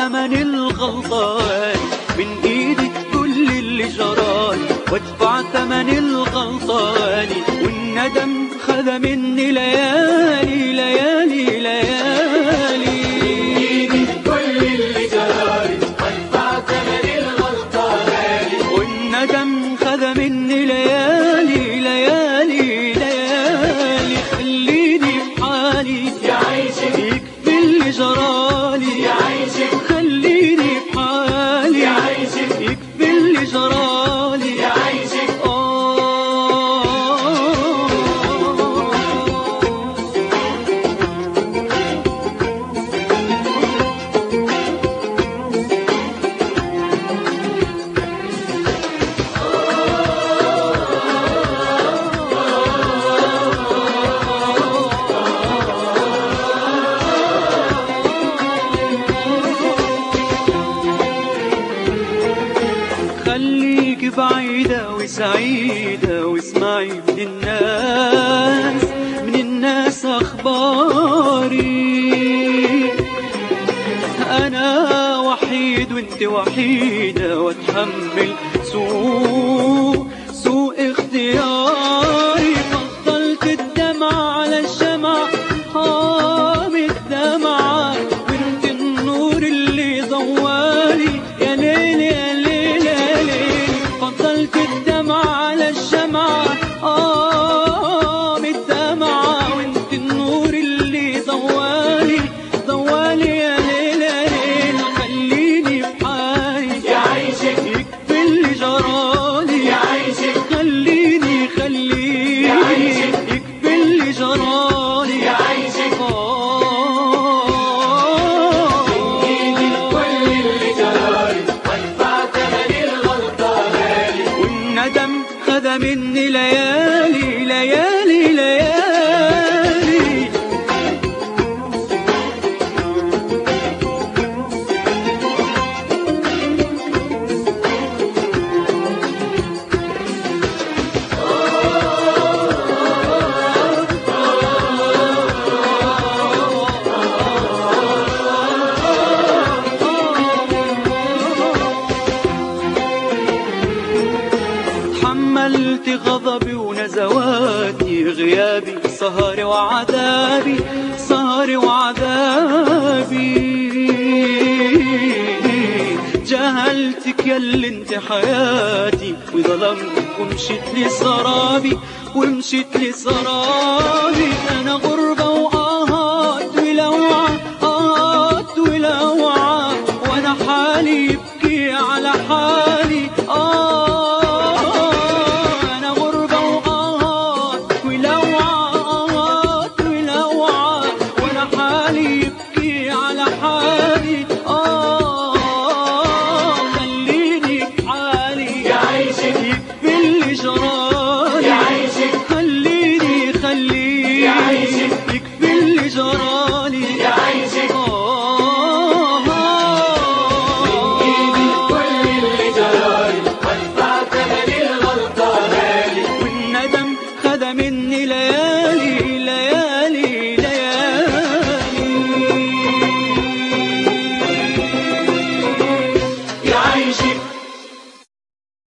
تمن الغلطان من ايدي كل اللي جرالي وادفع تمن الغلطان والندم خذ مني ليالي ليالي ليالي كل اللي جرالي وادفع ثمن الغلطان والندم خذ مني ليالي ليالي ليالي خليني في حالي يعيشك يكفي اللي جرالي يعيشك خليني في حالي يعيشك يكفي اللي جرالي يعيشك خليك بعيدة وسعيدة واسمعي من الناس من الناس أخباري أنا وحيد وانت وحيدة واتحمل سوء سوء اختياري فضلت الدمع على الشمع حام الدمعة وانت النور اللي ضوالي يا ليل يا ليل يا ليل فضلت الدمع على الشمعة حام الدمعة وانت النور اللي ضوالي ضوالي يا ليل يا ليل خليني في حالي يعيشك يكفي اللي جرالي يعيشك خليني خليني يعيشك. يكفي اللي جرالي يعيشك ايدي كل اللي جرالي وادفع ثمن الغلطان والندم خذ مني ليالي ليالي ليالي تحملت غضبي ونزواتي غيابي سهري وعذابي سهري وعذابي جهلتك يا اللي انت حياتي وظلمتك ومشيت لسرابي ومشيت لسرابي